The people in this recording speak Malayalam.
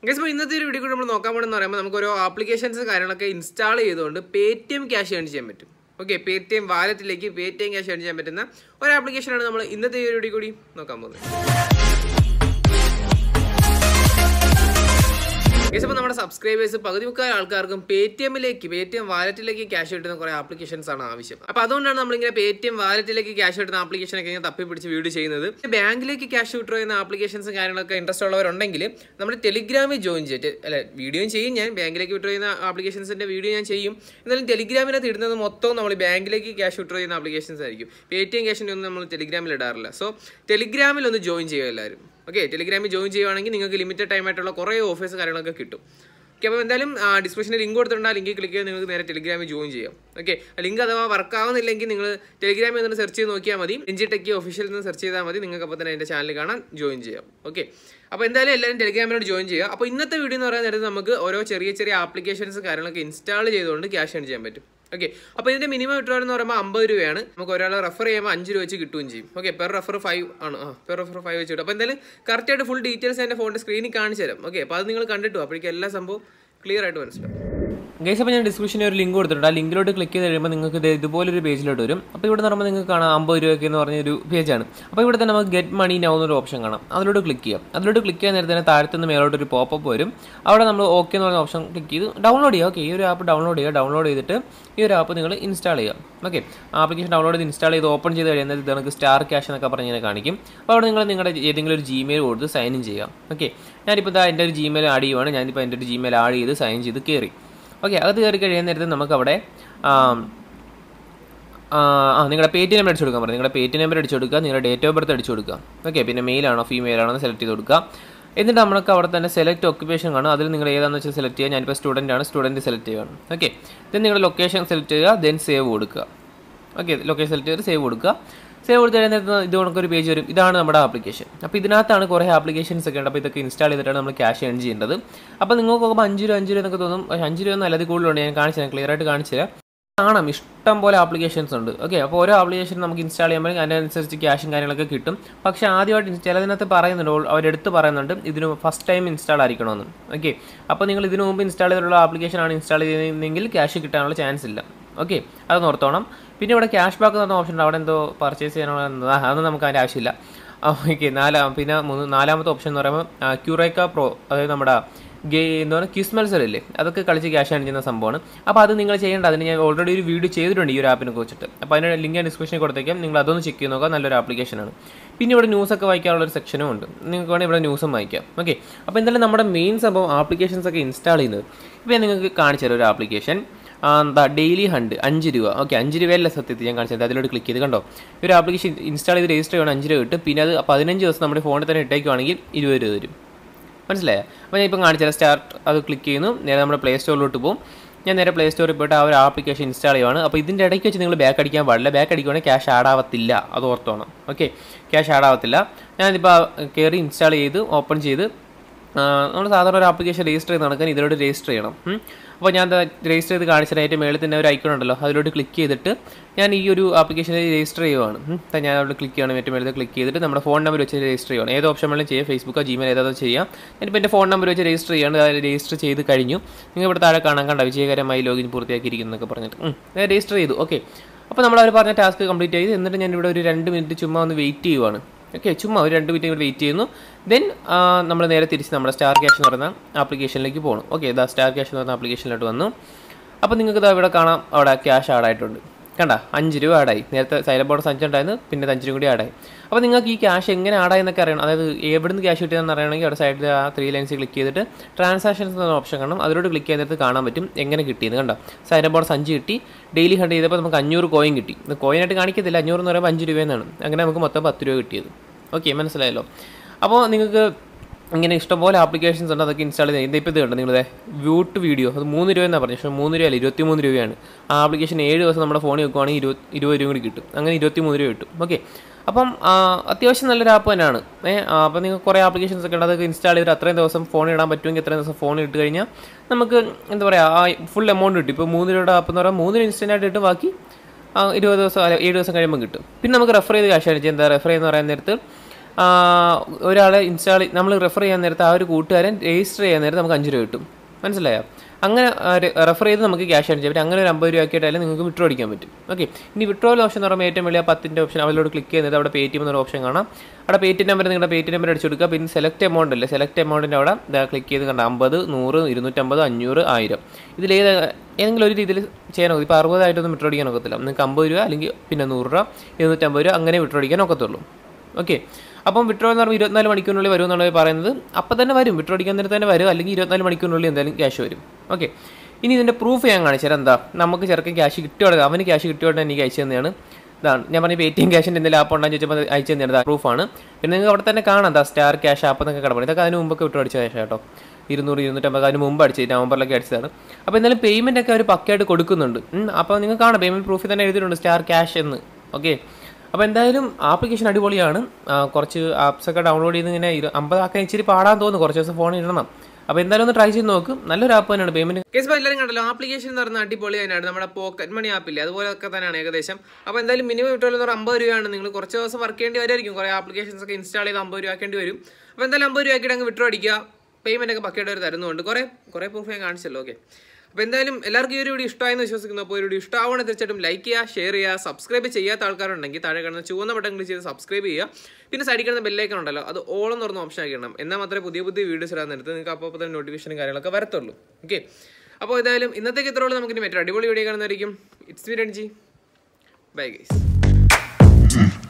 ഗൈസ് അപ്പോൾ ഇന്നത്തെ ഒരു വീഡിയോ കൂടി നമ്മൾ നോക്കാൻ പോകണമെന്ന് പറയുമ്പോൾ നമുക്ക് ഓരോ ആപ്ലിക്കേഷൻസ് കാര്യങ്ങളൊക്കെ ഇൻസ്റ്റാൾ ചെയ്തുകൊണ്ട് Paytm cash earn ചെയ്യാൻ പറ്റും ഓക്കെ പേ ടി എം വാലറ്റിലേക്ക് Paytm cash earn ചെയ്യാൻ പറ്റുന്ന ഒരു ആപ്ലിക്കേഷനാണ് നമ്മൾ ഇന്നത്തെ ഈ ഒരു വീഡിയോ കൂടി നോക്കാൻ പോകുന്നത് ഗൈസ് അപ്പോൾ നമ്മുടെ സബ്സ്ക്രൈബേഴ്സ് പകുതി മുക്കാൽ ആൾക്കാർക്കും പേ ടി എമ്മിലേക്ക് പേ ടി എം വാലറ്റിലേക്ക് ക്യാഷ് കിട്ടുന്ന കുറേ ആപ്ലിക്കേഷൻസ് ആണ് ആവശ്യം അപ്പോൾ അതുകൊണ്ടാണ് നമ്മളിങ്ങനെ പേ ടി എം വാലറ്റിലേക്ക് ക്യാഷ് കിട്ടുന്ന ആപ്ലിക്കേഷൻ ഒക്കെ ഇങ്ങനെ തപ്പി പിടിച്ച് വീഡിയോ ചെയ്യുന്നത് ബാങ്കിലേക്ക് ക്യാഷ് വിട്ടുപോകുന്ന ആപ്ലിക്കേഷൻസും കാര്യങ്ങളൊക്കെ ഇൻട്രസ്റ്റ് ഉള്ളവരുണ്ടെങ്കിൽ നമ്മുടെ ടെലിഗ്രാമിൽ ജോയിൻ ചെയ്തിട്ട് അല്ല വീഡിയോയും ചെയ്യും ഞാൻ ബാങ്കിലേക്ക് വിട്ടു ചെയ്യുന്ന ആപ്ലിക്കേഷൻസിൻ്റെ വീഡിയോ ഞാൻ ചെയ്യും എന്നാലും ടെലിഗ്രാമിനകത്ത് ഇടുന്നത് മൊത്തം നമ്മൾ ബാങ്കിലേക്ക് ക്യാഷ് വിട്ടു ചെയ്യുന്ന ആപ്ലിക്കേഷൻസ് ആയിരിക്കും പേ ടി എം ക്യാഷിൻ്റെ ഒന്നും നമ്മൾ ടെലിഗ്രാമിൽ ഇടാറില്ല സോ ടെലിഗ്രാമിൽ ഒന്ന് ജോയിൻ ചെയ്യുക എല്ലാവരും ഓക്കെ ടെലിഗ്രാമിൽ ജോയിൻ ചെയ്യുവാണെങ്കിൽ നിങ്ങൾക്ക് ലിമിറ്റഡ് ടൈം ആയിട്ടുള്ള കുറേ ഓഫേഴ്സ് കാര്യങ്ങളൊക്കെ കിട്ടും ഓക്കെ അപ്പോൾ എന്തായാലും ഡിസ്ക്രിപ്ഷനിൽ ലിങ്ക് കൊടുത്തിട്ടുണ്ട് ആ ലിങ്കിൽ ക്ലിക്ക് ചെയ്ത് നിങ്ങൾക്ക് നേരെ ടെലിഗ്രാമിൽ ജോയിൻ ചെയ്യാം ഓക്കെ ലിങ്ക് അഥവാ വർക്ക് ആവുന്നില്ലെങ്കിൽ നിങ്ങൾ ടെലിഗ്രാമിൽ നിന്ന് സെർച്ച് ചെയ്ത് നോക്കിയാൽ മതി എൻജി ടെക്കി ഒഫീഷ്യൽ നിന്ന് സെർച്ച് ചെയ്താൽ മതി നിങ്ങൾക്ക് അപ്പോൾ തന്നെ എൻ്റെ ചാനൽ കാണാൻ ജോയിൻ ചെയ്യാം ഓക്കെ അപ്പോൾ എന്തായാലും എല്ലാവരും ടെലിഗ്രാമിനോട് ജോയിൻ ചെയ്യുക അപ്പോൾ ഇന്നത്തെ വീഡിയോ എന്ന് പറയുന്നത് നമുക്ക് ഓരോ ചെറിയ ചെറിയ ആപ്ലിക്കേഷൻസ് കാര്യങ്ങളൊക്കെ ഇൻസ്റ്റാൾ ചെയ്തുകൊണ്ട് ക്യാഷ് ഏൺ ചെയ്യാൻ പറ്റും ഓക്കെ അപ്പോൾ ഇതിന്റെ മിനിമം വിഡ്രോൾ എന്ന് പറയുമ്പോൾ അമ്പത് രൂപയാണ് നമുക്ക് ഒരാളെ റെഫർ ചെയ്യുമ്പോൾ അഞ്ച് രൂപ വെച്ച് കിട്ടുകയും ചെയ്യും ഓക്കെ പെർ റെഫർ ഫൈവ് ആണ് ആ പെർ റെഫർ ഫൈവ് വെച്ച് കിട്ടും അപ്പോൾ എന്തായാലും കറക്റ്റ് ആയിട്ട് ഫുൾ ഡീറ്റെയിൽസ് എൻ്റെ ഫോണിൻ്റെ സ്ക്രീനിൽ കാണിച്ചു തരാം ഓക്കെ അപ്പോൾ അത് നിങ്ങൾ കണ്ടിട്ടു അപ്പോഴേക്കും എല്ലാ സംഭവം ക്ലിയർ ആയിട്ട് മനസ്സിലാവും ഗൈസ് അപ്പോൾ ഞാൻ ഡിസ്ക്രിപ്ഷനിൽ ഒരു ലിങ്ക് കൊടുത്തിട്ടുണ്ട് ആ ലിങ്കിലോട്ട് ക്ലിക്ക് ചെയ്ത് കഴിയുമ്പോൾ നിങ്ങൾക്ക് ഇത് ഇതുപോലൊരു പേജിലോട്ട് വരും അപ്പോൾ ഇവിടെ പറയുമ്പോൾ നിങ്ങൾക്ക് കാണാം അമ്പത് രൂപയ്ക്ക് എന്ന് പറഞ്ഞൊരു പേജാണ് അപ്പോൾ ഇവിടെ തന്നെ നമുക്ക് ഗെറ്റ് മണി നൗ എന്നൊരു ഓപ്ഷൻ കാണാം അതിലോട്ട് ക്ലിക്ക് ചെയ്യാം അതിലോട്ട് ക്ലിക്ക് ചെയ്യാൻ നേരത്തെ തന്നെ താഴത്തുനിന്ന് മേലോട്ട് ഒരു പോപ്പപ്പ് വരും അവിടെ നമ്മൾ ഓക്കെ എന്ന് പറഞ്ഞ ഓപ്ഷൻ ക്ലിക്ക് ചെയ്ത് ഡൗൺലോഡ് ചെയ്യുക ഓക്കെ ഈ ഒരു ആപ്പ് ഡൗൺലോഡ് ചെയ്യുക ഡൗൺലോഡ് ചെയ്തിട്ട് ഈ ഒരു ആപ്പ് നിങ്ങൾ ഇൻസ്റ്റാൾ ചെയ്യുക ഓക്കെ ആപ്ലിക്കേഷൻ ഡൗൺലോഡ് ചെയ്ത് ഇൻസ്റ്റാൾ ചെയ്ത് ഓപ്പൺ ചെയ്ത് കഴിയുന്നത് ഇത് നമുക്ക് സ്റ്റാർ ക്യാഷ് എന്നൊക്കെ പറഞ്ഞ് ഇങ്ങനെ കാണിക്കും അപ്പോൾ അവിടെ നിങ്ങൾ നിങ്ങളുടെ ഏതെങ്കിലും ഒരു ജിമെയിൽ കൊടുത്ത് സൈൻ ഇൻ ചെയ്യുക ഓക്കെ ഞാനിപ്പോൾ ഇതാ എൻ്റെ ഒരു ജിമെയിൽ ആഡ് ചെയ്യുവാണ് ഞാനിപ്പോൾ എൻ്റെ ഒരു ജിമെയിൽ ആഡ് ചെയ്ത് സൈൻ ചെയ്ത് കയറി ഓക്കെ അത് കയറി കഴിയുന്ന നേരത്ത് നമുക്കവിടെ ആ നിങ്ങളുടെ പേ ടി നമ്പർ അടിച്ചു കൊടുക്കാൻ പറയും നിങ്ങളുടെ പേ ടി നമ്പർ അടിച്ചു കൊടുക്കുക നിങ്ങളുടെ ഡേറ്റ് ഓഫ് ബർത്ത് അടിച്ചു കൊടുക്കുക ഓക്കെ പിന്നെ മെയിലാണോ ഫീമെയിൽ ആണോ സെലക്ട് ചെയ്ത് കൊടുക്കുക എന്നിട്ട് നമുക്ക് അവിടെ തന്നെ സെലക്ട് ഒക്യുപ്പേഷൻ കാണും അതിൽ നിങ്ങൾ ഏതാണെന്ന് വെച്ചാൽ സെലക്ട് ചെയ്യുക ഞാനിപ്പോൾ സ്റ്റുഡൻ്റ് ആണ് സ്റ്റുഡൻറ്റ് സെലക്ട് ചെയ്യുകയാണ് ഓക്കെ ദെൻ നിങ്ങളുടെ ലൊക്കേഷൻ സെലക്ട് ചെയ്യുക ദെൻ സേവ് കൊടുക്കുക ഓക്കെ ലൊക്കേഷൻ സെലക്ട് ചെയ്ത് സേവ് കൊടുക്കുക സേവ് കൊടുത്ത് കഴിയുന്ന ഇത് കണക്കൊരു പേജ് വരും ഇതാണ് നമ്മുടെ ആപ്ലിക്കേഷൻ അപ്പോൾ ഇതിനകത്താണ് കുറേ ആപ്ലിക്കേഷൻസ് ഒക്കെ ഉണ്ട് അപ്പോൾ ഇതൊക്കെ ഇൻസ്റ്റാൾ ചെയ്തിട്ടാണ് നമ്മൾ ക്യാഷ് ഏൺ ചെയ്യേണ്ടത് അപ്പോൾ നിങ്ങൾക്ക് നോക്കുമ്പോൾ അഞ്ച് രൂപ അഞ്ച് രൂപ എന്നൊക്കെ തോന്നും പക്ഷേ അഞ്ച് രൂപ ഒന്നും അല്ലാതെ കൂടുതലുണ്ട് ഞാൻ കാണിച്ചു തരാം ക്ലിയർ ആയിട്ട് കാണിച്ചു തരാം കാണാം ഇഷ്ടം പോലെ ആപ്ലിക്കേഷൻസ് ഉണ്ട് ഓക്കെ അപ്പോൾ ഓരോ ആപ്ലിക്കേഷൻ നമുക്ക് ഇൻസ്റ്റാൾ ചെയ്യുമ്പോൾ അതിനനുസരിച്ച് ക്യാഷും കാര്യങ്ങളൊക്കെ കിട്ടും പക്ഷേ ആദ്യമായിട്ട് ചിലതിനകത്ത് പറയുന്നുണ്ട് അവരെടുത്ത് പറയുന്നുണ്ട് ഇതിന് ഫസ്റ്റ് ടൈം ഇൻസ്റ്റാൾ ആയിരിക്കണമെന്ന് ഓക്കെ അപ്പോൾ നിങ്ങൾ ഇതിനു മുമ്പ് ഇൻസ്റ്റാൾ ചെയ്തിട്ടുള്ള ആപ്ലിക്കേഷൻ ആണ് ഇൻസ്റ്റാൾ ചെയ്യുന്നതെങ്കിൽ ക്യാഷ് കിട്ടാനുള്ള ചാൻസ് ഇല്ല ഓക്കെ അത് ഓർത്തോണം പിന്നെ ഇവിടെ ക്യാഷ് ബാക്ക് എന്ന് പറഞ്ഞ ഓപ്ഷൻ ഉണ്ട് അവിടെ എന്തോ പർച്ചേസ് ചെയ്യാനുള്ള അതൊന്നും നമുക്ക് അതിൻ്റെ ആവശ്യമില്ല ഓക്കെ നാലാം പിന്നെ മൂന്ന് നാലാമത്തെ ഓപ്ഷൻ എന്ന് പറയുമ്പോൾ ക്യൂറേക്ക പ്രോ അതായത് നമ്മുടെ ഗേ എന്ന് പറഞ്ഞാൽ ക്യൂസ് മത്സരമില്ലേ അതൊക്കെ കളിച്ച് ക്യാഷ് ആണ് ചെയ്യുന്ന സംഭവമാണ് അപ്പോൾ അത് നിങ്ങൾ ചെയ്യേണ്ട അതിന് ഞാൻ ഓൾറെഡി ഒരു വീഡിയോ ചെയ്തിട്ടുണ്ട് ഈ ഒരു ആപ്പിനെ കുറിച്ചിട്ട് അപ്പോൾ അതിൻ്റെ ലിങ്ക് ഞാൻ ഡിസ്ക്രിപ്ഷനിൽ കൊടുത്തേക്കാം നിങ്ങൾ അതൊന്ന് ചെക്ക് ചെയ്ത് നോക്കുക നല്ലൊരു ആപ്ലിക്കേഷനാണ് പിന്നെ ഇവിടെ ന്യൂസൊക്കെ വായിക്കാനുള്ള ഒരു സെക്ഷനും ഉണ്ട് നിങ്ങൾക്ക് വേണമെങ്കിൽ ഇവിടെ ന്യൂസും വായിക്കാം ഓക്കെ അപ്പോൾ എന്തായാലും നമ്മുടെ മെയിൻ സംഭവം ആപ്ലിക്കേഷൻസ് ഒക്കെ ഇൻസ്റ്റാൾ ചെയ്യുന്നത് ഇപ്പോൾ ഞാൻ നിങ്ങൾക്ക് കാണിച്ചു തരാം ഒരു ആപ്ലിക്കേഷൻ എന്താ ഡെയിലി ഹണ്ട് അഞ്ച് രൂപ ഓക്കെ അഞ്ച് രൂപയല്ല സത്യത്തിൽ ഞാൻ കാണിച്ചത് അതിലോട്ട് ക്ലിക്ക് ചെയ്ത് കണ്ടോ ഒരു ആപ്ലിക്കേഷൻ ഇൻസ്റ്റാൾ ചെയ്ത് രജിസ്റ്റർ ചെയ്യണം അഞ്ച് രൂപ കിട്ടും പിന്നെ അത് പതിനഞ്ച് ദിവസം നമ്മുടെ ഫോണിൽ തന്നെ ഇട്ടേക്കുവാണെങ്കിൽ ഇരുപത് രൂപ തരും മനസ്സിലായോ അപ്പോൾ ഞാൻ ഇപ്പം കാണിച്ചാൽ സ്റ്റാർട്ട് അത് ക്ലിക്ക് ചെയ്യുന്നു നേരെ നമ്മുടെ പ്ലേ സ്റ്റോറിലോട്ട് പോകും ഞാൻ നേരെ പ്ലേ സ്റ്റോറിൽ പോയിട്ട് ആ ഒരു ആപ്ലിക്കേഷൻ ഇൻസ്റ്റാൾ ചെയ്യുവാണ് അപ്പോൾ ഇതിൻ്റെ ഇടയ്ക്ക് വെച്ച് നിങ്ങൾ ബാക്ക് അടിക്കാൻ പാടില്ല ബാക്ക് അടിക്കുവാണെങ്കിൽ ക്യാഷ് ആഡ് ആവത്തില്ല അത് ഓർത്തോണം ഓക്കെ ക്യാഷ് ആഡ് ആവത്തില്ല ഞാനിപ്പോൾ കയറി ഇൻസ്റ്റാൾ ചെയ്ത് ഓപ്പൺ ചെയ്ത് നമ്മൾ സാധാരണ ഒരു ആപ്ലിക്കേഷൻ രജിസ്റ്റർ ചെയ്ത് നടക്കാൻ ഇതിലോട്ട് രജിസ്റ്റർ ചെയ്യണം അപ്പോൾ ഞാൻ രജിസ്റ്റർ ചെയ്ത് കാണിച്ചിട്ട് അതിൻ്റെ മേളിൽ തന്നെ ഒരു ഐക്കൺ ഉണ്ടല്ലോ അതിലോട്ട് ക്ലിക്ക് ചെയ്തിട്ട് ഞാൻ ഈ ഒരു ആപ്ലിക്കേഷനിൽ രജിസ്റ്റർ ചെയ്യുവാണ് ഞാൻ അവിടെ ക്ലിക്ക് ചെയ്യണം ഏറ്റവും മേളിൽ ക്ലിക്ക് ചെയ്തിട്ട് നമ്മുടെ ഫോൺ നമ്പർ വെച്ച് രജിസ്റ്റർ ചെയ്യണം ഏത് ഓപ്ഷൻ വേണമെങ്കിലും ചെയ്യാം ഫേസ്ബുക്കോ ജിമെയിൽ ഏതാ ചെയ്യാം ഞാനിപ്പോൾ എൻ്റെ ഫോൺ നമ്പർ വെച്ച് രജിസ്റ്റർ ചെയ്യാണ് അത് രജിസ്റ്റർ ചെയ്ത് കഴിഞ്ഞു നിങ്ങൾ ഇവിടെ താഴെ കാണാൻ കണ്ട വിജയകരമായി ലോഗിൻ പൂർത്തിയാക്കിയിരിക്കുന്നു എന്നൊക്കെ പറഞ്ഞിട്ട് ഞാൻ രജിസ്റ്റർ ചെയ്തു ഓക്കെ അപ്പോൾ നമ്മൾ അവർ പറഞ്ഞ ടാസ്ക് കംപ്ലീറ്റ് ചെയ്ത് എന്നിട്ട് ഞാൻ ഇവിടെ ഒരു രണ്ട് മിനിറ്റ് ചുമ്മാ ഒന്ന് വെയിറ്റ് ചെയ്യുവാണ് ഓക്കെ ചുമ്മാ ഒരു രണ്ട് മിനിറ്റ് വെയിറ്റ് ചെയ്യുന്നു ദെൻ നമ്മൾ നേരെ തിരിച്ച് നമ്മുടെ സ്റ്റാർ ക്യാഷ് എന്ന് പറയുന്ന ആപ്ലിക്കേഷനിലേക്ക് പോകണം ഓക്കെ ഇതാ സ്റ്റാർ ക്യാഷ് എന്ന് പറയുന്ന ആപ്ലിക്കേഷനിലോട്ട് വന്നു അപ്പോൾ നിങ്ങൾക്ക് ഇതാ ഇവിടെ കാണാം അവിടെ ക്യാഷ് ആഡായിട്ടുണ്ട് കണ്ട അഞ്ച് രൂപ ആഡായി നേരത്തെ സൈലബ് ബോർഡ്സ് അഞ്ചുണ്ടായിരുന്നു പിന്നെ അഞ്ച് രൂപ കൂടി ആഡായി അപ്പോൾ നിങ്ങൾക്ക് ഈ ക്യാഷ് എങ്ങനെ ആഡായി എന്നൊക്കെ അറിയണം അതായത് എവിടെ നിന്ന് ക്യാഷ് കിട്ടിയെന്ന് അറിയണമെങ്കിൽ അവിടെ സൈഡിൽ ആ ത്രീ ലൈൻസ് ക്ലിക്ക് ചെയ്തിട്ട് ട്രാൻസാക്ഷൻസ് എന്ന ഓപ്ഷൻ കാണും അതിലോട്ട് ക്ലിക്ക് ചെയ്തിട്ട് കാണാൻ പറ്റും എങ്ങനെ കിട്ടിയെന്ന് കണ്ടോ സൈലബ് ബോർഡ്സ് അഞ്ച് കിട്ടി ഡെയിലി ഹണ്ട് ചെയ്തപ്പോൾ നമുക്ക് അഞ്ഞൂറ് കോയിൻ കിട്ടി ഇത് കോയിനായിട്ട് കാണിക്കത്തില്ല അഞ്ഞൂറ് എന്ന് പറയുമ്പോൾ അഞ്ച് രൂപയെന്നാണ് അങ്ങനെ നമുക്ക് മൊത്തം പത്ത് രൂപ കിട്ടിയത് ഓക്കെ മനസ്സിലായല്ലോ അപ്പോൾ നിങ്ങൾക്ക് ഇങ്ങനെ ഇഷ്ടംപോലെ ആപ്ലിക്കേഷൻസ് ഉണ്ട് അതൊക്കെ ഇൻസ്റ്റാൾ ചെയ്ത് ഇപ്പോൾ ഇത് കണ്ടോ നിങ്ങളുടെ വ്യൂട്ട് വീഡിയോ അത് മൂന്ന് രൂപ എന്നാണ് പറഞ്ഞത് പക്ഷേ മൂന്ന് രൂപയല്ല ഇരുപത്തി മൂന്ന് രൂപയാണ് ആ ആപ്ലിക്കേഷൻ ഏഴ് ദിവസം നമ്മുടെ ഫോണിൽ വെക്കുവാണെങ്കിൽ ഇരുപത് ഇരുപത് രൂപ കൂടി കിട്ടും അങ്ങനെ ഇരുപത്തി മൂന്ന് രൂപ കിട്ടും ഓക്കെ അപ്പം അത്യാവശ്യം നല്ലൊരു ആപ്പ് തന്നെയാണ് ഏഹ് അപ്പോൾ നിങ്ങൾക്ക് കുറേ ആപ്ലിക്കേഷൻസ് ഒക്കെ ഉണ്ട് അതൊക്കെ ഇൻസ്റ്റാൾ ചെയ്തിട്ട് അത്രയും ദിവസം ഫോൺ ഇടാൻ പറ്റുമെങ്കിൽ അത്രയും ദിവസം ഫോൺ ഇട്ട് കഴിഞ്ഞാൽ നമുക്ക് എന്താ പറയുക ആ ഫുൾ എമൗണ്ട് കിട്ടും ഇപ്പോൾ മൂന്ന് രൂപയുടെ ആപ്പ് എന്ന് പറയുമ്പോൾ മൂന്നിന് ഇൻസ്റ്റൻ്റ് ആയിട്ട് ഇട്ട് ബാക്കി ഇരുപത് ദിവസം അല്ല ഏഴ് ദിവസം കഴിയുമ്പോൾ കിട്ടും പിന്നെ നമുക്ക് റെഫർ ചെയ്ത് ക്യാഷ് അടിച്ച് എന്താ റെഫർ ചെയ്യുന്ന പറയാൻ നേരത്ത് ഒരാളെ ഇൻസ്റ്റാൾ നമ്മൾ റെഫർ ചെയ്യാൻ നേരത്തെ ആ ഒരു കൂട്ടുകാരൻ രജിസ്റ്റർ ചെയ്യാൻ നേരത്തെ നമുക്ക് അഞ്ച് രൂപ കിട്ടും മനസ്സിലായോ അങ്ങനെ റെഫർ ചെയ്ത് നമുക്ക് ക്യാഷ് അടിച്ചാൽ പറ്റും അങ്ങനെ ഒരു അമ്പത് രൂപ ആക്കിയിട്ടായാലും നിങ്ങൾക്ക് വിഡ്രോ അടിക്കാൻ പറ്റും ഓക്കെ ഇനി വിഡ്രോൽ ഓപ്ഷൻ എന്ന് പറയുമ്പോൾ ഏറ്റവും വലിയ പത്തിൻ്റെ ഓപ്ഷൻ അതിലോട് ക്ലിക്ക് ചെയ്യുന്നത് അവിടെ പേ ടി എം എന്നൊരു ഓപ്ഷൻ കാണാം അവിടെ പേ ടി നമ്പർ നിങ്ങളുടെ പേ ടി നമ്പർ അടിച്ചു കൊടുക്കുക പിന്നെ സെലക്ട് എമൗണ്ട് അല്ലേ സെലക്ട് എമൗണ്ടിൻ്റെ അവിടെ ക്ലിക്ക് ചെയ്ത് കണ്ട അമ്പത് നൂറ് ഇരുന്നൂറ്റമ്പത് അഞ്ഞൂറ് ആയിരം ഇതിൽ ഏത് ഏതെങ്കിലും ഒരു രീതിയിൽ ചെയ്യാൻ ഒക്കത്തില്ല ഇപ്പോൾ അറുപതായിട്ടൊന്നും വിഡ്രോ അടിക്കാൻ ഒക്കത്തില്ല നിങ്ങൾക്ക് അമ്പത് രൂപ അല്ലെങ്കിൽ പിന്നെ നൂറ് രൂപ ഇരുന്നൂറ്റമ്പത് രൂപ അങ്ങനെ വിഡ്രോ അടിക്കാൻ ഒക്കത്തുള്ളൂ ഓക്കെ അപ്പം വിഡ്രോ എന്ന് പറയുമ്പോൾ ഇരുപത്തിനാല് മണിക്കൂറിനുള്ളിൽ വരും എന്നാണ് പറയുന്നത് അപ്പം തന്നെ വരും വിഡ്രോ അടിക്കാൻ നേരത്തെ തന്നെ വരും അല്ലെങ്കിൽ ഇരുപത്തിനാല് മണിക്കൂറിനുള്ളിൽ എന്തായാലും ക്യാഷ് വരും ഓക്കെ ഇനി ഇതിൻ്റെ പ്രൂഫ് ഞാൻ കാണിച്ചുതരാം എന്താ നമുക്ക് ചെറുക്കൻ ക്യാഷ് കിട്ടിയോടെ അവന് ക്യാഷ് കിട്ടിയോടെ എനിക്ക് അയച്ചു തന്നെയാണ് ഇതാണ് ഞാൻ പറഞ്ഞ പേ ടി എം ക്യാഷിൻ്റെ എന്തെങ്കിലും ആപ്പ് ഉണ്ടെന്ന് ചോദിച്ചപ്പോൾ അത് അയച്ചു തന്നെയാണ് പ്രൂഫാണ് പിന്നെ നിങ്ങൾക്ക് അവിടെ തന്നെ കാണാം എന്താ സ്റ്റാർ ക്യാഷ് ആപ്പ് എന്നൊക്കെ കിടപ്പുണ്ട് ഇതൊക്കെ അതിന് മുമ്പൊക്കെ വിട്ടു അടിച്ച ക്യാഷ് കേട്ടോ ഇരുന്നൂറ് ഇരുന്നൂറ്റമ്പത് അതിന് മുമ്പ് അടിച്ചത് നവംബറിലൊക്കെ അടിച്ചതാണ് അപ്പോൾ എന്തായാലും പേയ്മെൻ്റ് ഒക്കെ അവർ പക്കയായിട്ട് കൊടുക്കുന്നുണ്ട് ഉം, അപ്പോൾ നിങ്ങൾ കാണാം പേയ്മെൻറ്റ് പ്രൂഫിൽ തന്നെ എഴുതിയിട്ടുണ്ട് സ്റ്റാർ ക്യാഷ് എന്ന് ഓക്കെ അപ്പോൾ എന്തായാലും ആപ്ലിക്കേഷൻ അടിപൊളിയാണ് ആ, കുറച്ച് ആപ്സ് ഒക്കെ ഡൗൺലോഡ് ചെയ്ത് ഇങ്ങനെ ഇരു- അമ്പതാക്കാൻ ഇച്ചിരി പാടാൻ തോന്നുന്നു കുറച്ച് ദിവസം ഫോണിൽ ഇടണം അപ്പോൾ എന്തായാലും ഒന്ന് ട്രൈ ചെയ്ത് നോക്കും നല്ലൊരു ആപ്പ് തന്നെയാണ് പേയ്മെൻറ്റ് കേസ് എല്ലാവരും കണ്ടല്ലോ ആപ്ലിക്കേഷൻ എന്ന് പറഞ്ഞാൽ അടിപൊളി തന്നെയാണ് നമ്മുടെ പോക്കറ്റ് മണി ആപ്പില്ലേ അതുപോലൊക്കെ തന്നെയാണ് ഏകദേശം അപ്പോൾ എന്തായാലും മിനിമം വിട്ടോളം എന്ന് പറഞ്ഞാൽ അമ്പത് രൂപയാണ് നിങ്ങൾ കുറച്ച് ദിവസം വർക്ക് ചെയ്യേണ്ടി വരുമായിരിക്കും കുറേ ആപ്ലിക്കേഷൻസ് ഒക്കെ ഇൻസ്റ്റാൾ ചെയ്ത് അമ്പത് രൂപ ആക്കേണ്ടി വരും അപ്പോൾ എന്തായാലും അമ്പത് രൂപ ആക്കിയിട്ട് അങ്ങ് വിട്ടു അടിക്കുക പേയ്മെൻ്റ് ഒക്കെ പക്കയായിട്ട് അവർ തരുന്നുണ്ട് കുറേ കുറേ പ്രൂഫ് ഞാൻ കാണിച്ചല്ലോ ഓക്കെ അപ്പോൾ എന്തായാലും എല്ലാവർക്കും ഈ ഒരു വീഡിയോ ഇഷ്ടമായെന്ന് വിശ്വസിക്കുന്നു അപ്പോൾ ഈ ഒരു വീഡിയോ ഇഷ്ടമാവണേ തീർച്ചയായിട്ടും ലൈക്ക് ചെയ്യുക ഷെയർ ചെയ്യുക സബ്സ്ക്രൈബ് ചെയ്യാത്ത ആൾക്കാരുണ്ടെങ്കിൽ താഴെ കാണുന്ന ചുവന്ന ബട്ടൺ ക്ലിക്ക് ചെയ്ത് സബ്സ്ക്രൈബ് ചെയ്യുക പിന്നെ സൈഡിൽ കാണുന്ന ബെല്ലൈക്കൺ ഉണ്ടല്ലോ അത് ഓളം തുറന്ന് ഓപ്ഷൻ ആക്കിയിടണം എന്നാൽ മാത്രമേ പുതിയ പുതിയ വീഡിയോസ് ഇടാൻ നേരത്ത് നിങ്ങൾക്ക് അപ്പോൾ തന്നെ നോട്ടിഫിക്കേഷനും കാര്യങ്ങളൊക്കെ വരത്തുള്ളൂ ഓക്കെ അപ്പോൾ എന്തായാലും ഇന്നത്തേക്ക് ഇത്രയുള്ളൂ നമുക്ക് ഇനി മറ്റൊരു അടിപൊളി വീഡിയോ കാണുന്നതായിരിക്കും it's me Ranji bye guys